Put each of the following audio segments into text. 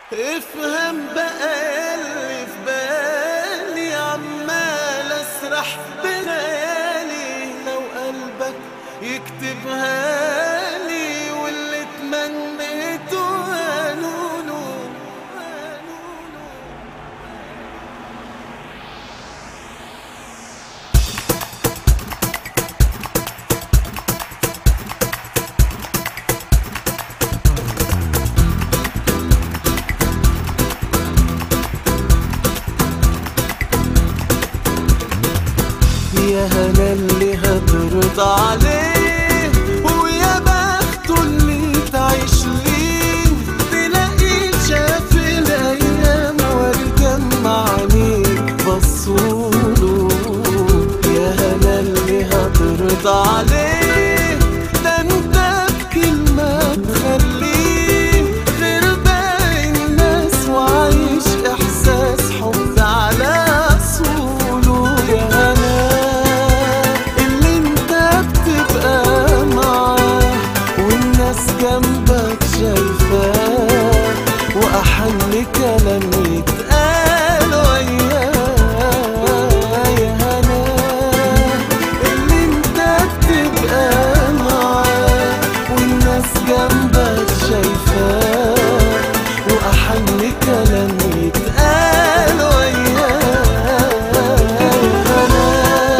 افهم بقى اللي في بالي عمال اسرح بخيالي لو قلبك يكتبها لي واللي تمنيته قالوله يا هنا اللي هترضى عليه ويا بخته اللي تعيش ليه تلاقيه شاف الايام واتجمع عينيك بصوله يا هنا اللي هترضى عليه ده انت بكلمة تخليه غير باقي الناس وعايش احساس حب على اصوله يا هنا اللي انت بتبقى معاه والناس جنبك شايفاه واحن كلام يتقال وياه يا هنا اللي انت بتبقى معاه والناس جنبك شايفاه واحن كلام يتقال وياه يا هنا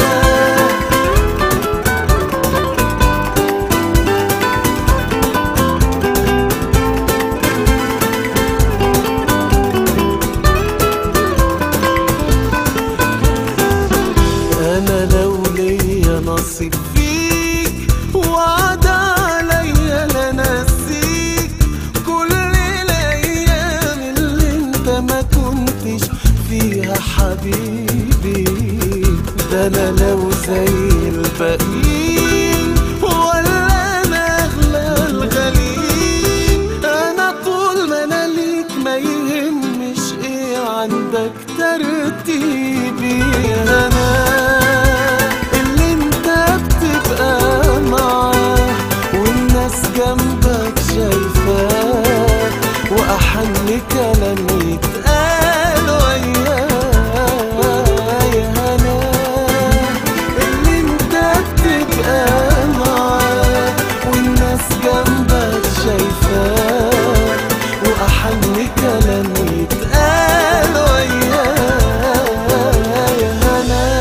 انا لو ليا نصيب فيك وعد عليا لا نسيك كل الايام اللي انت ما كنتش فيها حبيبي ده انا لو زي الباقيين ولا انا اغلى الغاليين انا طول ما انا ليك ما يهمش ايه عندك ترتيبي انا اللي انت بتبقى معاه والناس جنبك شايفاه واحن كلام يتقال وياه يا هنا اللي انت بتبقى معاه والناس جنبك شايفاه واحن كلام يتقال وياه يا هنا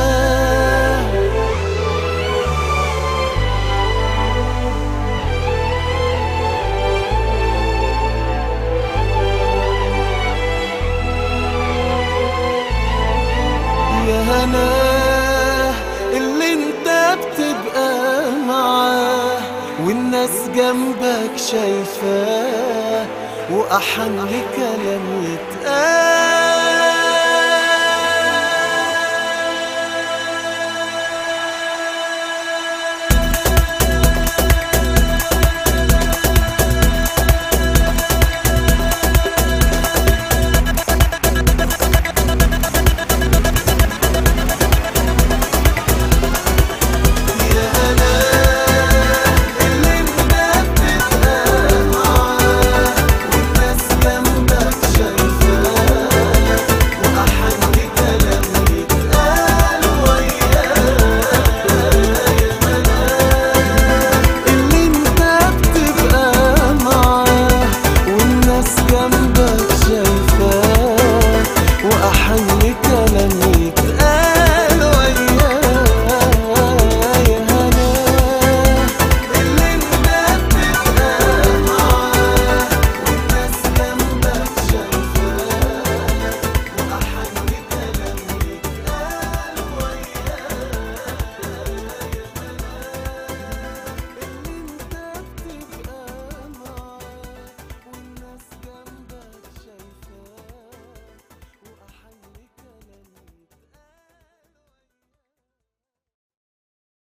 يا هنا اللي انت بتبقى معاه والناس جنبك شايفاه واحن كلام يتقال